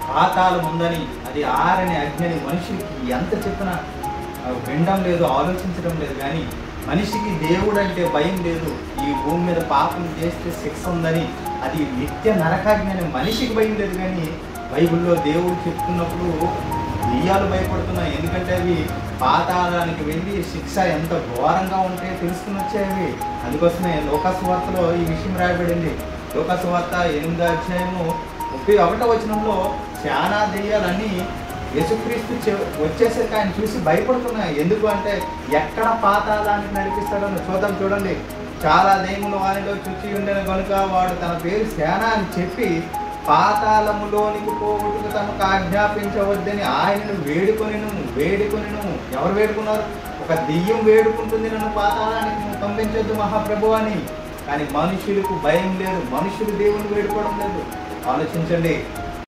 పాతాళం ఉందని అది ఆరని అగ్ని మనిషికి ఎంత చెప్పినా ఆ, వినడం లేదు ఆలోచించడం లేదు కానీ మనిషికి దేవుడు అంటే భయం లేదు ఈ భూమి మీద పాపం చేస్తే శిక్ష ఉందని అది నిత్య నరకాగ్ని అని మనిషికి భయం లేదు కానీ బైబిల్లో దేవుడు చెప్తున్నప్పుడు దెయ్యాలు భయపడుతున్నాయి ఎందుకంటే అవి పాతాళానికి వెళ్ళి శిక్ష ఎంత ఘోరంగా ఉంటే తెలుసుకుని వచ్చాయి అందుకోసమే లోకాసు వార్తలో ఈ విషయం రాయబడింది లోకాసు వార్త ఎనిమిదో అధ్యాయము ముప్పై ఒకటో వచనంలో చాలా దెయ్యాలన్నీ యేసుక్రీస్తు చె- వచ్చేసరికి ఆయన చూసి భయపడుతున్నాయి ఎందుకు అంటే ఎక్కడ పాతాళానికి నడిపిస్తాడో చూద్దాం చూడండి చాలా దెయ్యములు వారిలో చుచ్చి ఉండిన కనుక వాడు తన పేరు సేన అని చెప్పి పాతాళములోనికి పోగొట్టుకు తమకు ఆజ్ఞాపించవద్దని ఆయనను వేడుకొనిను వేడుకొనిను ఎవరు వేడుకున్నారు ఒక దెయ్యం వేడుకుంటుంది నన్ను పాతాళానికి నువ్వు పంపించొద్దు మహాప్రభు అని కానీ మనుషులకు భయం లేదు మనుషులు దేవుని వేడుకోవడం లేదు ఆలోచించండి